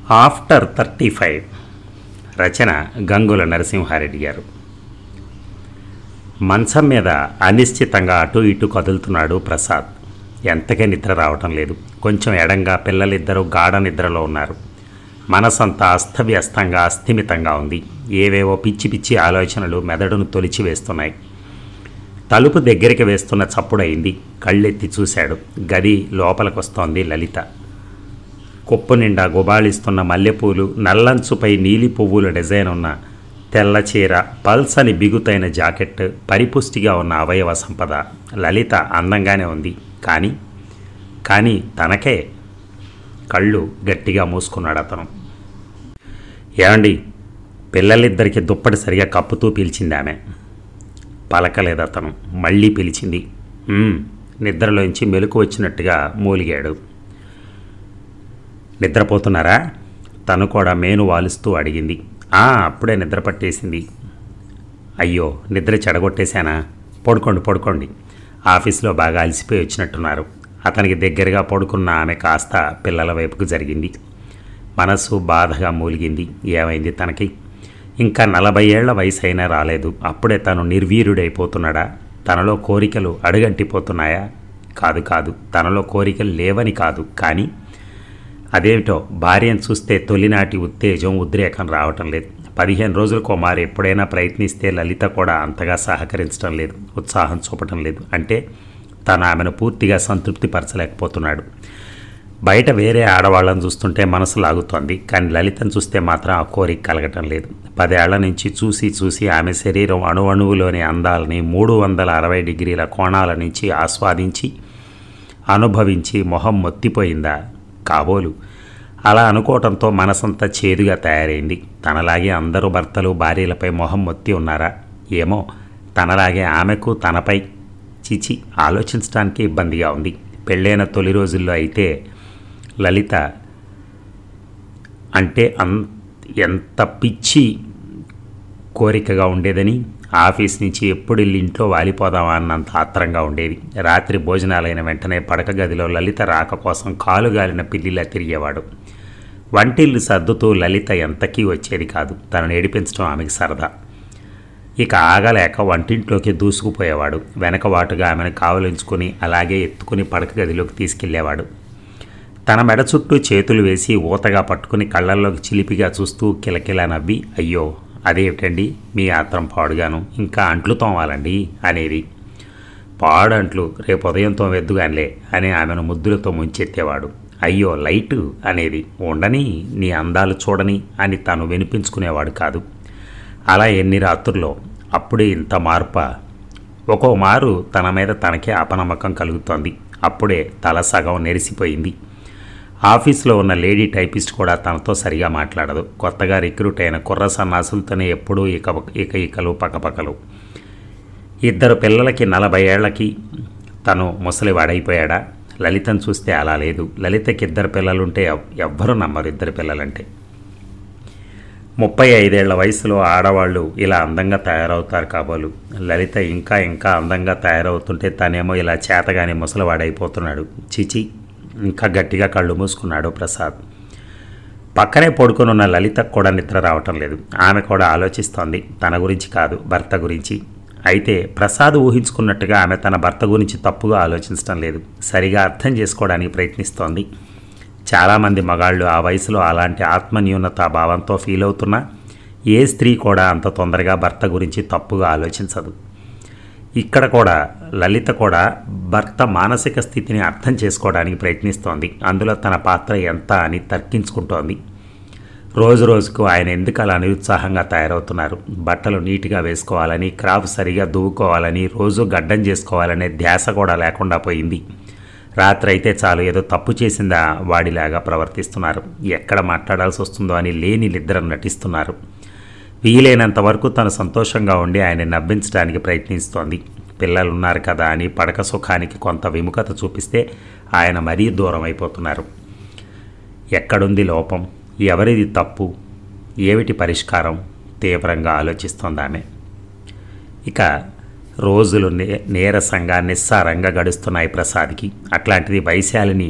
after thirty five రచన గంగుల నరసింహారెడ్డి గారు మంచం మీద అనిశ్చితంగా అటు ఇటు కదులుతున్నాడు ప్రసాద్ ఎంతకే నిద్ర రావటం లేదు కొంచెం ఎడంగా పిల్లలిద్దరూ గాఢ నిద్రలో ఉన్నారు మనసంతా అస్తవ్యస్తంగా అస్థిమితంగా ఉంది ఏవేవో పిచ్చి పిచ్చి ఆలోచనలు మెదడును తొలిచి వేస్తున్నాయి తలుపు దగ్గరికి వేస్తున్న చప్పుడయింది కళ్ళెత్తి చూశాడు గది లోపలికొస్తోంది లలిత కుప్పు నిండా గుబాళిస్తున్న మల్లెపూలు నల్లంచుపై నీలి పువ్వుల డిజైన్ ఉన్న తెల్ల చీర పల్సని బిగుతైన జాకెట్ పరిపుష్టిగా ఉన్న అవయవ సంపద లలిత అందంగానే ఉంది కానీ కానీ తనకే కళ్ళు గట్టిగా మూసుకున్నాడు అతను ఏమండి పిల్లలిద్దరికి దుప్పటి సరిగా కప్పుతూ పిలిచింది ఆమె పలకలేదు అతను మళ్ళీ పిలిచింది "ఉమ్," నిద్రలోంచి మెలకు వచ్చినట్టుగా మూలిగాడు నిద్రపోతున్నారా తను కూడా మేను వాలుస్తూ అడిగింది "ఆ, అప్పుడే నిద్ర పట్టేసింది అయ్యో నిద్ర చెడగొట్టేశానా పడుకోండి పడుకోండి ఆఫీస్లో బాగా అలసిపోయి వచ్చినట్టున్నారు అతనికి దగ్గరగా పడుకున్న ఆమె కాస్త పిల్లల వైపుకు జరిగింది మనసు బాధగా మూలిగింది ఏమైంది తనకి ఇంకా నలభై ఏళ్ల వయసు అయినా రాలేదు అప్పుడే తను నిర్వీర్యుడైపోతున్నాడా తనలో కోరికలు అడుగంటిపోతున్నాయా కాదు కాదు తనలో కోరికలు లేవని కాదు కానీ అదేమిటో భార్యను చూస్తే తొలినాటి ఉత్తేజం ఉద్రేకం రావటం లేదు పదిహేను రోజులకు మారు ఎప్పుడైనా ప్రయత్నిస్తే లలిత కూడా అంతగా సహకరించడం లేదు ఉత్సాహం చూపటం లేదు అంటే తను ఆమెను పూర్తిగా సంతృప్తి పరచలేకపోతున్నాడు బయట వేరే ఆడవాళ్ళని చూస్తుంటే మనసు లాగుతోంది కానీ లలితను చూస్తే మాత్రం ఆ కోరిక కలగటం లేదు పదేళ్ల నుంచి చూసి చూసి ఆమె శరీరం అణువణువులోని అందాలని మూడు వందల అరవై డిగ్రీల కోణాల నుంచి ఆస్వాదించి అనుభవించి మొహం మొత్తిపోయిందా కాబోలు అలా అనుకోవటంతో మనసంతా చేదుగా తయారైంది తనలాగే అందరూ భర్తలు భార్యలపై మొహం మొత్తి ఉన్నారా ఏమో తనలాగే ఆమెకు తనపై చిచి ఆలోచించడానికి ఇబ్బందిగా ఉంది పెళ్ళైన తొలి రోజుల్లో అయితే లలిత అంటే అన్ ఎంత పిచ్చి కోరికగా ఉండేదని ఆఫీస్ నుంచి ఎప్పుడు వెళ్ళి ఇంట్లో వాలిపోదామా అన్నంత ఆత్రంగా ఉండేది రాత్రి భోజనాలైన వెంటనే పడక గదిలో లలిత రాక కోసం కాలుగాలిన పిల్లిలా తిరిగేవాడు వంటిల్లు సర్దుతూ లలిత ఎంతకీ వచ్చేది కాదు తనను ఏడిపించడం ఆమెకి సరదా ఇక ఆగలేక వంటింట్లోకి దూసుకుపోయేవాడు వెనకవాటుగా ఆమెను కావలించుకుని అలాగే ఎత్తుకుని పడక గదిలోకి తీసుకెళ్లేవాడు తన మెడ చుట్టూ చేతులు వేసి ఊతగా పట్టుకుని కళ్ళల్లోకి చిలిపిగా చూస్తూ కిలకిలా నవ్వి అయ్యో అదేమిటండి మీ ఆత్రం పాడుగాను ఇంకా అంట్లు తోమాలండి అనేది పాడంట్లు రేపు ఉదయంతో వెద్దుగానిలే అని ఆమెను ముద్దులతో ముంచెత్తేవాడు అయ్యో లైటు అనేది ఉండని నీ అందాలు చూడని అని తను వినిపించుకునేవాడు కాదు అలా ఎన్ని రాత్రుల్లో అప్పుడే ఇంత మార్ప ఒక్కో మారు తన మీద తనకే అపనమ్మకం కలుగుతోంది అప్పుడే తల సగం నెరిసిపోయింది ఆఫీస్లో ఉన్న లేడీ టైపిస్ట్ కూడా తనతో సరిగా మాట్లాడదు కొత్తగా రిక్రూట్ అయిన కుర్ర సన్నాసులతోనే ఎప్పుడూ ఇక ఇక ఇకలు పకపకలు ఇద్దరు పిల్లలకి నలభై ఏళ్లకి తను ముసలివాడైపోయాడా లలితను చూస్తే అలా లేదు లలితకి ఇద్దరు పిల్లలుంటే ఎవ్- ఎవ్వరూ నమ్మరు ఇద్దరు పిల్లలంటే ముప్పై ఐదేళ్ల వయసులో ఆడవాళ్ళు ఇలా అందంగా తయారవుతారు కాబోలు లలిత ఇంకా ఇంకా అందంగా తయారవుతుంటే తనేమో ఇలా చేతగానే ముసలివాడైపోతున్నాడు చిచి ఇంకా గట్టిగా కళ్ళు మూసుకున్నాడు ప్రసాద్ పక్కనే పడుకునున్న లలితకు కూడా నిద్ర రావటం లేదు ఆమె కూడా ఆలోచిస్తోంది తన గురించి కాదు భర్త గురించి అయితే ప్రసాద్ ఊహించుకున్నట్టుగా ఆమె తన భర్త గురించి తప్పుగా ఆలోచించడం లేదు సరిగా అర్థం చేసుకోవడానికి ప్రయత్నిస్తోంది చాలామంది మగాళ్ళు ఆ వయసులో అలాంటి ఆత్మన్యూనతా భావంతో ఫీల్ అవుతున్నా ఏ స్త్రీ కూడా అంత తొందరగా భర్త గురించి తప్పుగా ఆలోచించదు ఇక్కడ కూడా లలిత కూడా భర్త మానసిక స్థితిని అర్థం చేసుకోవడానికి ప్రయత్నిస్తోంది అందులో తన పాత్ర ఎంత అని తర్కించుకుంటోంది రోజు రోజుకు ఆయన ఎందుకు అలా నిరుత్సాహంగా తయారవుతున్నారు బట్టలు నీట్గా వేసుకోవాలని క్రాఫ్ సరిగా దువ్వుకోవాలని రోజు గడ్డం చేసుకోవాలనే ధ్యాస కూడా లేకుండా పోయింది రాత్రి అయితే చాలు ఏదో తప్పు చేసిందా వాడిలాగా ప్రవర్తిస్తున్నారు ఎక్కడ మాట్లాడాల్సి వస్తుందో అని లేని నిద్ర నటిస్తున్నారు వీలైనంత వరకు తను సంతోషంగా ఉండి ఆయన నవ్వించడానికి ప్రయత్నిస్తోంది పిల్లలు ఉన్నారు కదా అని పడక సుఖానికి కొంత విముఖత చూపిస్తే ఆయన మరీ దూరం అయిపోతున్నారు ఎక్కడుంది లోపం ఎవరిది తప్పు ఏమిటి పరిష్కారం తీవ్రంగా ఆలోచిస్తోంది ఆమె ఇక రోజులు నే నీరసంగా నిస్సారంగా గడుస్తున్నాయి ప్రసాద్కి అట్లాంటిది వైశాలిని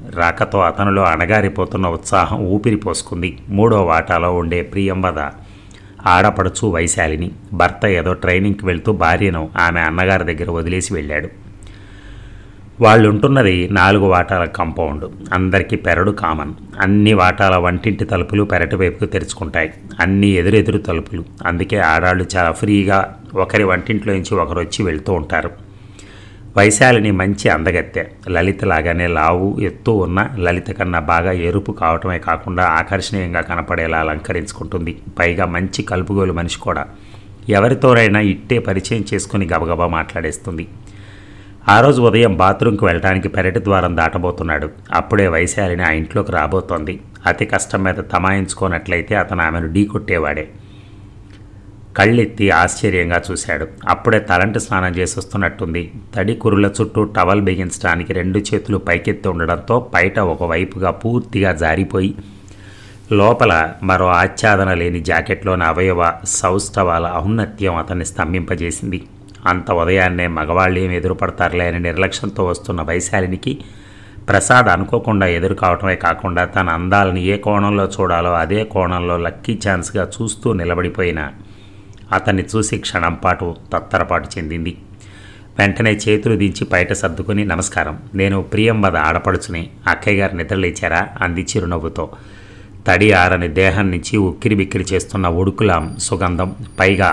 రాకతో అతనిలో అణగారిపోతున్న ఉత్సాహం ఊపిరి పోసుకుంది మూడో వాటాలో ఉండే ప్రియంవద ఆడపడుచు వైశాలిని భర్త ఏదో ట్రైనింగ్కి వెళ్తూ భార్యను ఆమె అన్నగారి దగ్గర వదిలేసి వెళ్ళాడు వాళ్ళు ఉంటున్నది నాలుగు వాటాల కాంపౌండ్ అందరికీ పెరడు కామన్ అన్ని వాటాల వంటింటి తలుపులు పెరటి వైపుకు తెరుచుకుంటాయి అన్ని ఎదురెదురు తలుపులు అందుకే ఆడాళ్ళు చాలా ఫ్రీగా ఒకరి వంటింట్లోంచి ఒకరు వచ్చి వెళ్తూ ఉంటారు వైశాలిని మంచి అందగత్తె లలిత లాగానే లావు ఎత్తు ఉన్న లలిత కన్నా బాగా ఎరుపు కావటమే కాకుండా ఆకర్షణీయంగా కనపడేలా అలంకరించుకుంటుంది పైగా మంచి కలుపుగోలు మనిషి కూడా ఎవరితోనైనా ఇట్టే పరిచయం చేసుకుని గబగబా మాట్లాడేస్తుంది ఆ రోజు ఉదయం బాత్రూంకి వెళ్ళడానికి పెరటి ద్వారం దాటబోతున్నాడు అప్పుడే వైశాలిని ఆ ఇంట్లోకి రాబోతోంది అతి కష్టం మీద తమాయించుకోనట్లయితే అతను ఆమెను ఢీకొట్టేవాడే కళ్ళెత్తి ఆశ్చర్యంగా చూశాడు అప్పుడే తలంటి స్నానం చేసి వస్తున్నట్టుంది తడి కురుల చుట్టూ టవల్ బిగించడానికి రెండు చేతులు పైకెత్తి ఉండడంతో బయట ఒకవైపుగా పూర్తిగా జారిపోయి లోపల మరో ఆచ్ఛాదన లేని జాకెట్లోని అవయవ సౌష్ఠవాల ఔన్నత్యం అతన్ని స్తంభింపజేసింది అంత ఉదయాన్నే మగవాళ్ళు ఏమి ఎదురుపడతారులే అని నిర్లక్ష్యంతో వస్తున్న వైశాలినికి ప్రసాద్ అనుకోకుండా ఎదురు కావటమే కాకుండా తన అందాలని ఏ కోణంలో చూడాలో అదే కోణంలో లక్కీ ఛాన్స్గా చూస్తూ నిలబడిపోయిన అతన్ని చూసి క్షణం పాటు తత్తరపాటు చెందింది వెంటనే చేతులు దించి బయట సర్దుకుని నమస్కారం నేను ప్రియంవద ఆడపడుచుని అక్కయ్య గారు నిద్రలేచారా అంది చిరునవ్వుతో తడి ఆరని దేహం నుంచి ఉక్కిరి బిక్కిరి చేస్తున్న ఉడుకులాం సుగంధం పైగా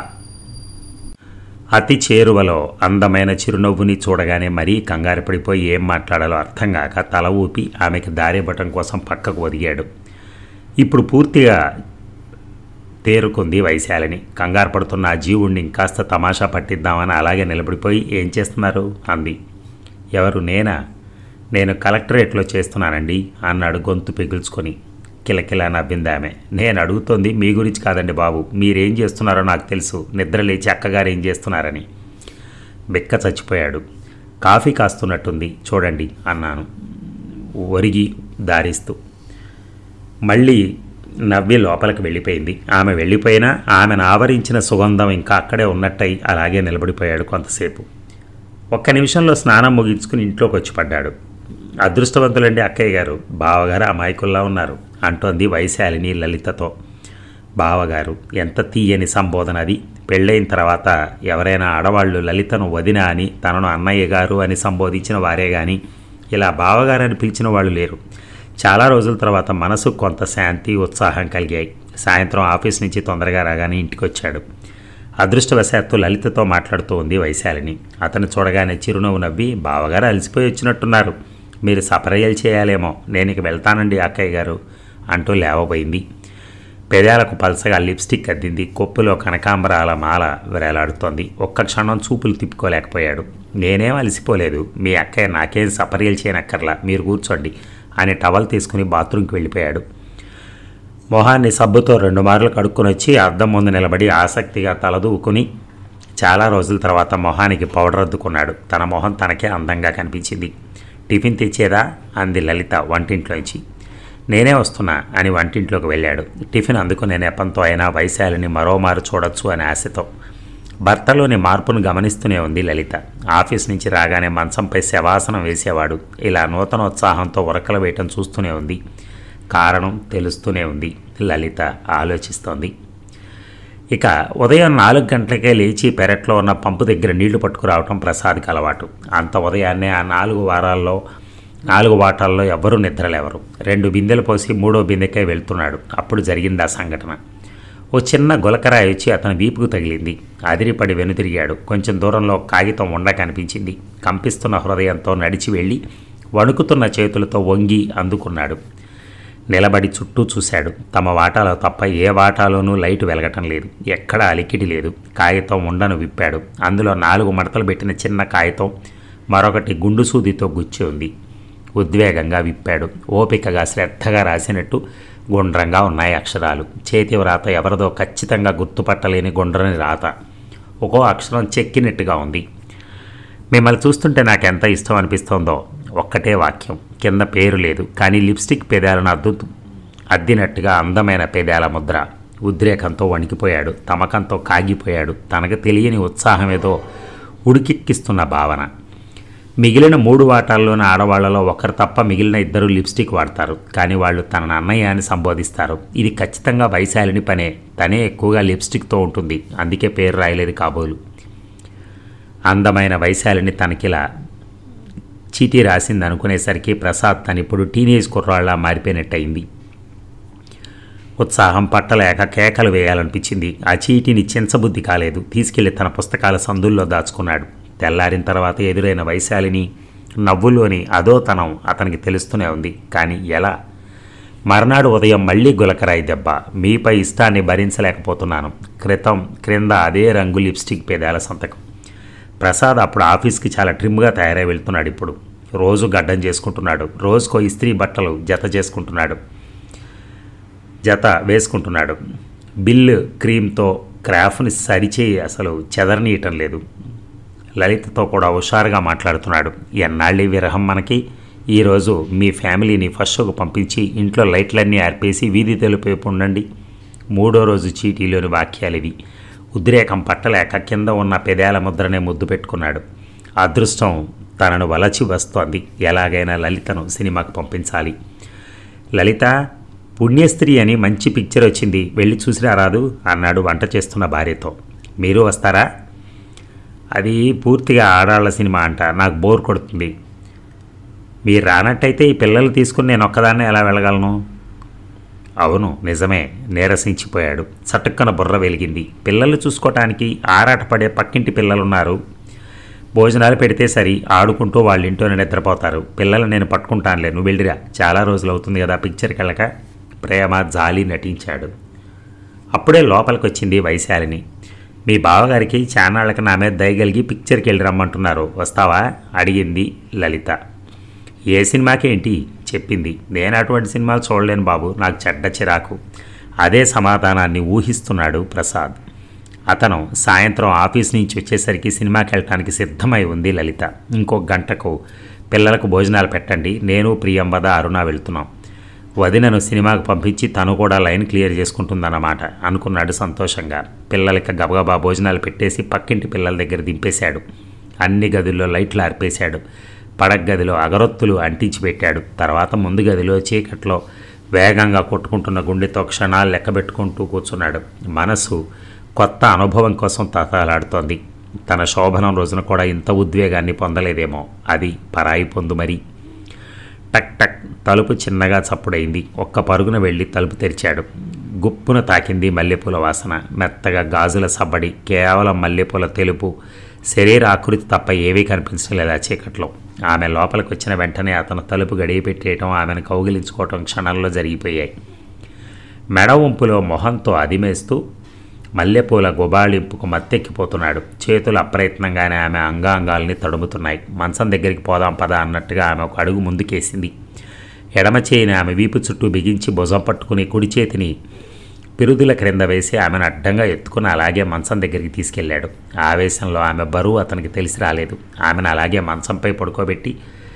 అతి చేరువలో అందమైన చిరునవ్వుని చూడగానే మరీ కంగారు పడిపోయి ఏం మాట్లాడాలో అర్థం కాక తల ఊపి ఆమెకి దారివ్వటం కోసం పక్కకు ఒదిగాడు ఇప్పుడు పూర్తిగా తేరుకుంది వైశాలిని కంగారు పడుతున్న ఆ జీవుణ్ణి ఇంకాస్త తమాషా పట్టిద్దామని అలాగే నిలబడిపోయి ఏం చేస్తున్నారు అంది ఎవరు నేనా నేను కలెక్టరేట్లో చేస్తున్నానండి అన్నాడు గొంతు పిగుల్చుకొని కిలకిలా నవ్వింది ఆమె నేను అడుగుతోంది మీ గురించి కాదండి బాబు మీరేం చేస్తున్నారో నాకు తెలుసు నిద్ర లేచి అక్కగారు ఏం చేస్తున్నారని బెక్క చచ్చిపోయాడు కాఫీ కాస్తున్నట్టుంది చూడండి అన్నాను ఒరిగి దారిస్తూ మళ్ళీ నవ్వి లోపలికి వెళ్ళిపోయింది ఆమె వెళ్ళిపోయినా ఆమెను ఆవరించిన సుగంధం ఇంకా అక్కడే ఉన్నట్టయి అలాగే నిలబడిపోయాడు కొంతసేపు ఒక్క నిమిషంలో స్నానం ముగించుకుని ఇంట్లోకి వచ్చి పడ్డాడు అదృష్టవంతులండి అక్కయ్య గారు బావగారు అమాయకుల్లా ఉన్నారు అంటోంది వైశాలిని లలితతో బావగారు ఎంత తీయని సంబోధన అది పెళ్ళైన తర్వాత ఎవరైనా ఆడవాళ్ళు లలితను వదిన అని తనను అన్నయ్య గారు అని సంబోధించిన వారే కానీ ఇలా బావగారు అని పిలిచిన వాళ్ళు లేరు చాలా రోజుల తర్వాత మనసు కొంత శాంతి ఉత్సాహం కలిగాయి సాయంత్రం ఆఫీస్ నుంచి తొందరగా రాగానే ఇంటికి వచ్చాడు అదృష్టవశాత్తు లలితతో మాట్లాడుతూ ఉంది వైశాలిని అతను చూడగానే చిరునవ్వు నవ్వి బావగారు అలసిపోయి వచ్చినట్టున్నారు మీరు సపరయ్యలు చేయాలేమో నేను ఇక వెళ్తానండి అక్కయ్య గారు అంటూ లేవబోయింది పెదాలకు పలసగా లిప్స్టిక్ అద్దింది కొప్పులో కనకాంబరాల మాల వేలాడుతోంది ఒక్క క్షణం చూపులు తిప్పుకోలేకపోయాడు నేనేం అలసిపోలేదు మీ అక్కయ్య నాకేం సపర్యలు చేయనక్కర్లా మీరు కూర్చోండి అని టవల్ తీసుకుని బాత్రూంకి వెళ్ళిపోయాడు మొహాన్ని సబ్బుతో రెండు మార్లు కడుక్కొని వచ్చి అద్దం ముందు నిలబడి ఆసక్తిగా తలదూకుని చాలా రోజుల తర్వాత మొహానికి పౌడర్ అద్దుకున్నాడు తన మొహం తనకే అందంగా కనిపించింది టిఫిన్ తెచ్చేదా అంది లలిత వంటింట్లోంచి నేనే వస్తున్నా అని వంటింట్లోకి వెళ్ళాడు టిఫిన్ అందుకునే నెపంతో అయినా వైశాలిని మరోమారు చూడొచ్చు అనే ఆశతో భర్తలోని మార్పును గమనిస్తూనే ఉంది లలిత ఆఫీస్ నుంచి రాగానే మంచంపై శవాసనం వేసేవాడు ఇలా నూతనోత్సాహంతో ఉరకలు వేయటం చూస్తూనే ఉంది కారణం తెలుస్తూనే ఉంది లలిత ఆలోచిస్తోంది ఇక ఉదయం నాలుగు గంటలకే లేచి పెరట్లో ఉన్న పంపు దగ్గర నీళ్లు పట్టుకురావటం ప్రసాద్కి అలవాటు అంత ఉదయాన్నే ఆ నాలుగు వారాల్లో నాలుగు వాటాల్లో ఎవ్వరూ నిద్రలేవరు రెండు బిందెలు పోసి మూడో బిందెకే వెళ్తున్నాడు అప్పుడు జరిగింది ఆ సంఘటన ఓ చిన్న గులకరాయి వచ్చి అతని వీపుకు తగిలింది అదిరిపడి వెనుతిరిగాడు కొంచెం దూరంలో ఒక కాగితం ఉండ కనిపించింది కంపిస్తున్న హృదయంతో నడిచి వెళ్ళి వణుకుతున్న చేతులతో వంగి అందుకున్నాడు నిలబడి చుట్టూ చూశాడు తమ వాటాలో తప్ప ఏ వాటాలోనూ లైట్ వెలగటం లేదు ఎక్కడా అలికిడి లేదు కాగితం ఉండను విప్పాడు అందులో నాలుగు మడతలు పెట్టిన చిన్న కాగితం మరొకటి గుండు సూదితో గుచ్చి ఉంది ఉద్వేగంగా విప్పాడు ఓపికగా శ్రద్ధగా రాసినట్టు గుండ్రంగా ఉన్నాయి అక్షరాలు చేతి వ్రాత ఎవరిదో ఖచ్చితంగా గుర్తుపట్టలేని గుండ్రని రాత ఒక్కో అక్షరం చెక్కినట్టుగా ఉంది మిమ్మల్ని చూస్తుంటే నాకు ఎంత ఇష్టం అనిపిస్తోందో ఒక్కటే వాక్యం కింద పేరు లేదు కానీ లిప్స్టిక్ పెదాలను అద్దు అద్దినట్టుగా అందమైన పెదాల ముద్ర ఉద్రేకంతో వణికిపోయాడు తమకంతో కాగిపోయాడు తనకు తెలియని ఉత్సాహం ఏదో ఉడికిక్కిస్తున్న భావన మిగిలిన మూడు వాటాల్లోని ఆడవాళ్లలో ఒకరు తప్ప మిగిలిన ఇద్దరు లిప్స్టిక్ వాడతారు కానీ వాళ్ళు తన అన్నయ్య అని సంబోధిస్తారు ఇది ఖచ్చితంగా వైశాలిని పనే తనే ఎక్కువగా లిప్స్టిక్తో ఉంటుంది అందుకే పేరు రాయలేదు కాబోలు అందమైన వైశాలిని తనకిలా చీటీ రాసింది అనుకునేసరికి ప్రసాద్ తను ఇప్పుడు టీనేజ్ కుర్రాళ్ళ మారిపోయినట్టయింది ఉత్సాహం పట్టలేక కేకలు వేయాలనిపించింది ఆ చీటీని చెంచబుద్ధి కాలేదు తీసుకెళ్లి తన పుస్తకాల సందుల్లో దాచుకున్నాడు తెల్లారిన తర్వాత ఎదురైన వైశాలిని నవ్వులోని అదోతనం అతనికి తెలుస్తూనే ఉంది కానీ ఎలా మర్నాడు ఉదయం మళ్ళీ గులకరాయి దెబ్బ మీపై ఇష్టాన్ని భరించలేకపోతున్నాను క్రితం క్రింద అదే రంగు లిప్స్టిక్ పేదాల సంతకం ప్రసాద్ అప్పుడు ఆఫీస్కి చాలా ట్రిమ్గా తయారై వెళ్తున్నాడు ఇప్పుడు రోజు గడ్డం చేసుకుంటున్నాడు రోజుకో ఇస్త్రీ బట్టలు జత చేసుకుంటున్నాడు జత వేసుకుంటున్నాడు బిల్లు క్రీమ్తో క్రాఫ్ని సరిచేయి అసలు చెదరనీయటం లేదు లలితతో కూడా హుషారుగా మాట్లాడుతున్నాడు ఎన్నాళ్ళీ విరహం మనకి ఈరోజు మీ ఫ్యామిలీని ఫస్ట్ షోకు పంపించి ఇంట్లో లైట్లన్నీ ఆర్పేసి వీధి తెలుపు వైపు ఉండండి మూడో రోజు చీటీలోని వాక్యాలు ఇవి ఉద్రేకం పట్టలేక కింద ఉన్న పెదాల ముద్రనే ముద్దు పెట్టుకున్నాడు అదృష్టం తనను వలచి వస్తోంది ఎలాగైనా లలితను సినిమాకు పంపించాలి లలిత పుణ్యస్త్రీ అని మంచి పిక్చర్ వచ్చింది వెళ్ళి చూసిరా రాదు అన్నాడు వంట చేస్తున్న భార్యతో మీరు వస్తారా అది పూర్తిగా ఆడాళ్ల సినిమా అంట నాకు బోర్ కొడుతుంది మీరు రానట్టయితే ఈ పిల్లలు తీసుకుని నేను ఒక్కదాన్నే ఎలా వెళ్ళగలను అవును నిజమే నీరసించిపోయాడు చటుక్కన బుర్ర వెలిగింది పిల్లలు చూసుకోవటానికి ఆరాటపడే పక్కింటి పిల్లలున్నారు భోజనాలు పెడితే సరి ఆడుకుంటూ వాళ్ళ ఇంట్లోనే నిద్రపోతారు పిల్లలు నేను పట్టుకుంటానులే నువ్వు వెళ్ళిరా చాలా రోజులు అవుతుంది కదా పిక్చర్కి వెళ్ళక ప్రేమ జాలి నటించాడు అప్పుడే లోపలికి వచ్చింది వైశాలిని మీ బావగారికి చానాళ్ళకి నా మీద దయగలిగి పిక్చర్కి వెళ్ళి రమ్మంటున్నారు వస్తావా అడిగింది లలిత ఏ సినిమాకి ఏంటి చెప్పింది నేను అటువంటి సినిమాలు చూడలేను బాబు నాకు చెడ్డ చిరాకు అదే సమాధానాన్ని ఊహిస్తున్నాడు ప్రసాద్ అతను సాయంత్రం ఆఫీస్ నుంచి వచ్చేసరికి సినిమాకి వెళ్ళటానికి సిద్ధమై ఉంది లలిత ఇంకో గంటకు పిల్లలకు భోజనాలు పెట్టండి నేను ప్రియంబద అరుణ వెళ్తున్నాం వదినను సినిమాకు పంపించి తను కూడా లైన్ క్లియర్ చేసుకుంటుందన్నమాట అనుకున్నాడు సంతోషంగా పిల్లలకి గబగబా భోజనాలు పెట్టేసి పక్కింటి పిల్లల దగ్గర దింపేశాడు అన్ని గదుల్లో లైట్లు ఆర్పేశాడు పడక గదిలో అగరొత్తులు అంటించి పెట్టాడు తర్వాత ముందు గదిలో చీకట్లో వేగంగా కొట్టుకుంటున్న గుండెతో క్షణాలు లెక్కబెట్టుకుంటూ కూర్చున్నాడు మనసు కొత్త అనుభవం కోసం తతలాడుతోంది తన శోభనం రోజున కూడా ఇంత ఉద్వేగాన్ని పొందలేదేమో అది పరాయి పొందు మరి టక్ టక్ తలుపు చిన్నగా చప్పుడైంది ఒక్క పరుగున వెళ్ళి తలుపు తెరిచాడు గుప్పున తాకింది మల్లెపూల వాసన మెత్తగా గాజుల సబ్బడి కేవలం మల్లెపూల తెలుపు శరీర ఆకృతి తప్ప ఏవీ కనిపించలేదు ఆ చీకట్లో ఆమె లోపలికి వచ్చిన వెంటనే అతను తలుపు గడియ పెట్టేయటం ఆమెను కౌగిలించుకోవటం క్షణంలో జరిగిపోయాయి మెడ వంపులో మొహంతో అదిమేస్తూ మల్లెపూల గుబాళింపుకు మత్తెక్కిపోతున్నాడు చేతులు అప్రయత్నంగానే ఆమె అంగాంగాల్ని తడుముతున్నాయి మంచం దగ్గరికి పోదాం పదా అన్నట్టుగా ఆమె ఒక అడుగు ముందుకేసింది ఎడమ చేయిని ఆమె వీపు చుట్టూ బిగించి భుజం పట్టుకుని కుడి చేతిని పిరుదుల క్రింద వేసి ఆమెను అడ్డంగా ఎత్తుకుని అలాగే మంచం దగ్గరికి తీసుకెళ్లాడు ఆవేశంలో ఆమె బరువు అతనికి తెలిసి రాలేదు ఆమెను అలాగే మంచంపై పడుకోబెట్టి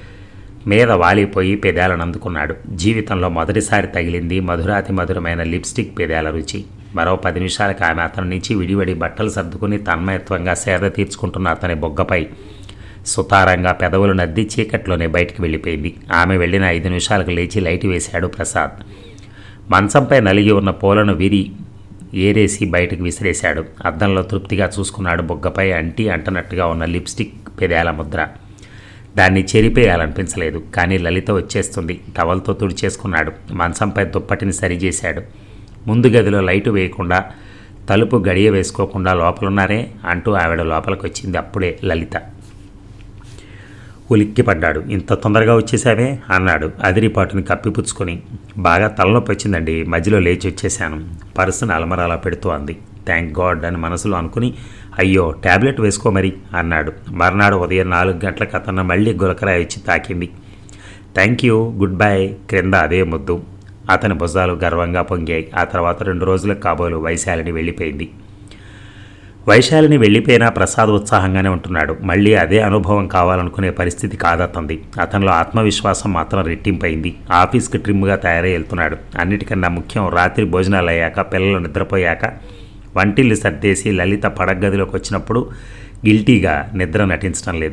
మీద వాలిపోయి పెదాలను అందుకున్నాడు జీవితంలో మొదటిసారి తగిలింది మధురాతి మధురమైన లిప్స్టిక్ పెదాల రుచి మరో పది నిమిషాలకు ఆమె అతని నుంచి విడివడి బట్టలు సర్దుకుని తన్మయత్వంగా సేద తీర్చుకుంటున్న అతని బొగ్గపై సుతారంగా పెదవులు నద్ది చీకట్లోనే బయటికి వెళ్ళిపోయింది ఆమె వెళ్ళిన ఐదు నిమిషాలకు లేచి లైట్ వేశాడు ప్రసాద్ మంచంపై నలిగి ఉన్న పూలను విరి ఏరేసి బయటకు విసిరేశాడు అద్దంలో తృప్తిగా చూసుకున్నాడు బొగ్గపై అంటి అంటనట్టుగా ఉన్న లిప్స్టిక్ పెదాల ముద్ర దాన్ని చెరిపేయాలనిపించలేదు కానీ లలిత వచ్చేస్తుంది టవల్తో తుడిచేసుకున్నాడు మంచంపై దుప్పటిని సరిచేశాడు ముందు గదిలో లైటు వేయకుండా తలుపు గడియ వేసుకోకుండా లోపలున్నారే అంటూ ఆవిడ లోపలికి వచ్చింది అప్పుడే లలిత ఉలిక్కిపడ్డాడు ఇంత తొందరగా వచ్చేసావే అన్నాడు అదిరిపాటుని కప్పిపుచ్చుకొని బాగా తలనొప్పి వచ్చిందండి మధ్యలో లేచి వచ్చేసాను పర్సును అలమరాలా పెడుతూ అంది థ్యాంక్ గాడ్ అని మనసులో అనుకుని అయ్యో ట్యాబ్లెట్ వేసుకో మరి అన్నాడు మర్నాడు ఉదయం నాలుగు గంటలకు అతను మళ్ళీ గులకరాయి వచ్చి తాకింది థ్యాంక్ యూ గుడ్ బై క్రింద అదే ముద్దు అతని భుజాలు గర్వంగా పొంగాయి ఆ తర్వాత రెండు రోజులకు కాబోలు వైశాలిని వెళ్ళిపోయింది వైశాలిని వెళ్ళిపోయినా ప్రసాద్ ఉత్సాహంగానే ఉంటున్నాడు మళ్ళీ అదే అనుభవం కావాలనుకునే పరిస్థితి కాదతంది అతనిలో ఆత్మవిశ్వాసం మాత్రం రెట్టింపైంది ఆఫీస్కి ట్రిమ్గా తయారై వెళ్తున్నాడు అన్నిటికన్నా ముఖ్యం రాత్రి భోజనాలు అయ్యాక పిల్లలు నిద్రపోయాక వంటిల్లు సర్దేసి లలిత పడగదిలోకి వచ్చినప్పుడు గిల్టీగా నిద్ర నటించడం లేదు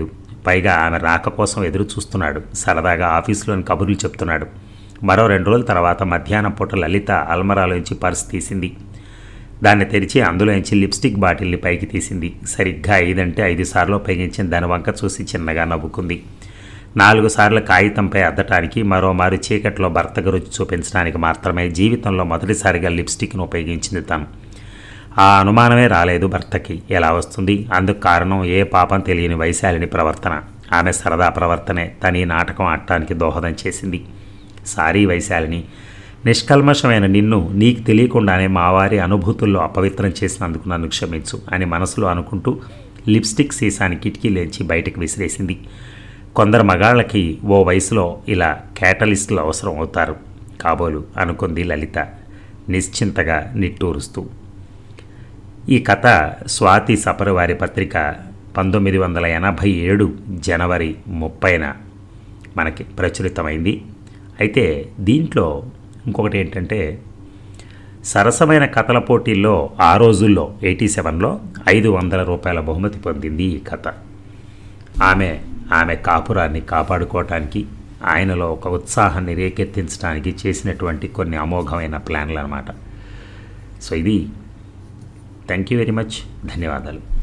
పైగా ఆమె రాక కోసం ఎదురు చూస్తున్నాడు సరదాగా ఆఫీసులోని కబుర్లు చెప్తున్నాడు మరో రెండు రోజుల తర్వాత మధ్యాహ్నం పూట లలిత అల్మరాలోంచి పర్స్ తీసింది దాన్ని తెరిచి అందులోంచి లిప్స్టిక్ బాటిల్ని పైకి తీసింది సరిగ్గా ఐదంటే ఐదు సార్లు ఉపయోగించిన దాని వంక చూసి చిన్నగా నవ్వుకుంది నాలుగు సార్లు కాగితంపై అద్దటానికి మరోమారు చీకట్లో భర్తకు రుచి చూపించడానికి మాత్రమే జీవితంలో మొదటిసారిగా లిప్స్టిక్ను ఉపయోగించింది తను ఆ అనుమానమే రాలేదు భర్తకి ఎలా వస్తుంది అందుకు కారణం ఏ పాపం తెలియని వైశాలిని ప్రవర్తన ఆమె సరదా ప్రవర్తనే తని నాటకం ఆడటానికి దోహదం చేసింది సారీ వైశాలిని నిష్కల్మషమైన నిన్ను నీకు తెలియకుండానే మావారి అనుభూతుల్లో అపవిత్రం చేసినందుకు నన్ను క్షమించు అని మనసులో అనుకుంటూ లిప్స్టిక్ సీసాని కిటికీలేంచి బయటకు విసిరేసింది కొందరు మగాళ్ళకి ఓ వయసులో ఇలా క్యాటలిస్టులు అవసరం అవుతారు కాబోలు అనుకుంది లలిత నిశ్చింతగా నిట్టూరుస్తూ ఈ కథ స్వాతి సపరివారి పత్రిక పంతొమ్మిది వందల ఎనభై ఏడు జనవరి ముప్పైన మనకి ప్రచురితమైంది అయితే దీంట్లో ఇంకొకటి ఏంటంటే సరసమైన కథల పోటీల్లో ఆ రోజుల్లో ఎయిటీ సెవెన్లో ఐదు వందల రూపాయల బహుమతి పొందింది ఈ కథ ఆమె ఆమె కాపురాన్ని కాపాడుకోవటానికి ఆయనలో ఒక ఉత్సాహాన్ని రేకెత్తించడానికి చేసినటువంటి కొన్ని అమోఘమైన ప్లాన్లు అనమాట సో ఇది థ్యాంక్ యూ వెరీ మచ్ ధన్యవాదాలు